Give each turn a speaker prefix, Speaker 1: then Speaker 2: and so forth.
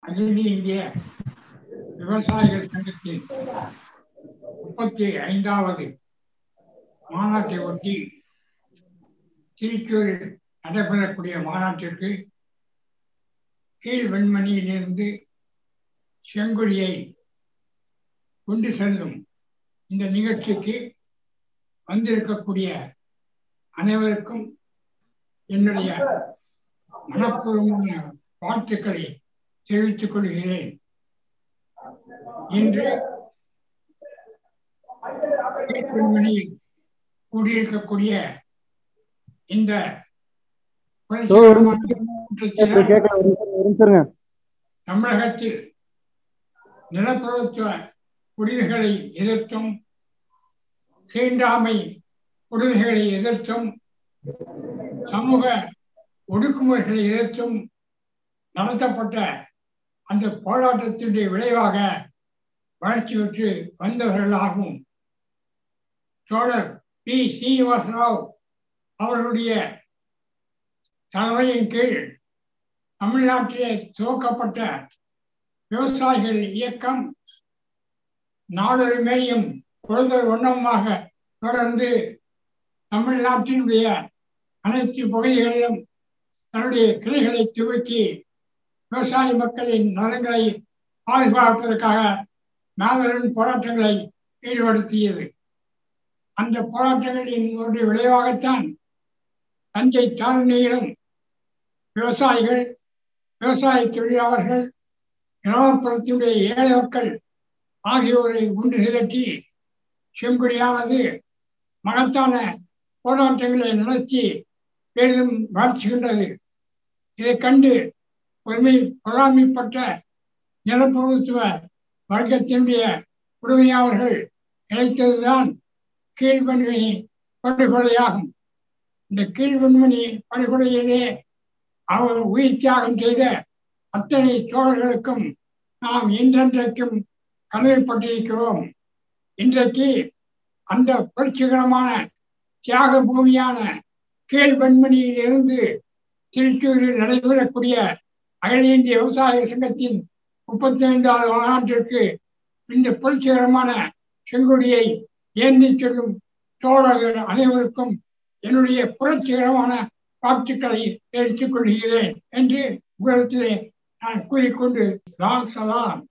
Speaker 1: அகில இந்திய விவசாயிகள் சங்கத்தின் முப்பத்தி ஐந்தாவது மாநாட்டை ஒட்டி திருச்சூரில் நடைபெறக்கூடிய மாநாட்டிற்கு கீழ் வெண்மணியிலிருந்து செங்கொடியை கொண்டு செல்லும் இந்த நிகழ்ச்சிக்கு வந்திருக்கக்கூடிய அனைவருக்கும் என்னுடைய மனப்பூர்வமான வாழ்த்துக்களை தெரிவித்துக் கொள்கிறேன் இன்று பெண்மணியில் கூடியிருக்கக்கூடிய இந்த தமிழகத்தில் நிலப்பிரபுத்துவ உரிமைகளை எதிர்த்தும் சீண்டாமை உரிமைகளை எதிர்த்தும் சமூக ஒடுக்குமுறைகளை எதிர்த்தும் நடத்தப்பட்ட அந்த போராட்டத்தினுடைய விளைவாக வளர்ச்சி பெற்று வந்தவர்களாகவும் சோழர் பி சீனிவாசராவ் அவர்களுடைய தலைமையின் கீழ் தமிழ்நாட்டிலே துவக்கப்பட்ட விவசாயிகள் இயக்கம் நாடொரு மேயும் பொழுதொரு வண்ணமாக தொடர்ந்து தமிழ்நாட்டினுடைய அனைத்து பகுதிகளிலும் தன்னுடைய கிளைகளை துவக்கி விவசாய மக்களின் நலன்களை பாதுகாப்பதற்காக மாபெரும் போராட்டங்களை ஈடுபடுத்தியது அந்த போராட்டங்களின் ஒரு விளைவாகத்தான் தஞ்சை தாழ்நிலையிலும் விவசாயிகள் விவசாய தொழிலாளர்கள் கிராமப்புறத்தினுடைய ஏழை மக்கள் ஆகியோரை ஒன்று திரட்டி செங்குடியானது மகத்தான போராட்டங்களை நடத்தி பெரிதும் வளர்ச்சிகின்றது இதை கண்டு பொறுமை பொறாமைப்பட்ட நிலப்பிரபுத்துவ வர்க்கத்தினுடைய உரிமையாளர்கள் இழைத்ததுதான் கீழ்வன்மணி படுகொலையாகும் இந்த கீழ்வன்மணி படுகொலையிலே அவர் உயிர் தியாகம் செய்த அத்தனை சோழர்களுக்கும் நாம் இன்றென்றைக்கும் கடமைப்பட்டிருக்கிறோம் இன்றைக்கு அந்த புரட்சிகரமான தியாக பூமியான கீழ்வன்மணியில் இருந்து திருச்சூரில் நடைபெறக்கூடிய அகில இந்திய விவசாய சங்கத்தின் முப்பத்தி ஐந்தாவது மாநாட்டிற்கு இந்த புரட்சிகரமான செங்கொடியை ஏந்தி செல்லும் தோழர்கள் அனைவருக்கும் என்னுடைய புரட்சிகரமான வாழ்த்துக்களை தெரிவித்துக் கொள்கிறேன் என்று உங்களிடத்திலே நான் கூறிக்கொண்டு சலாம்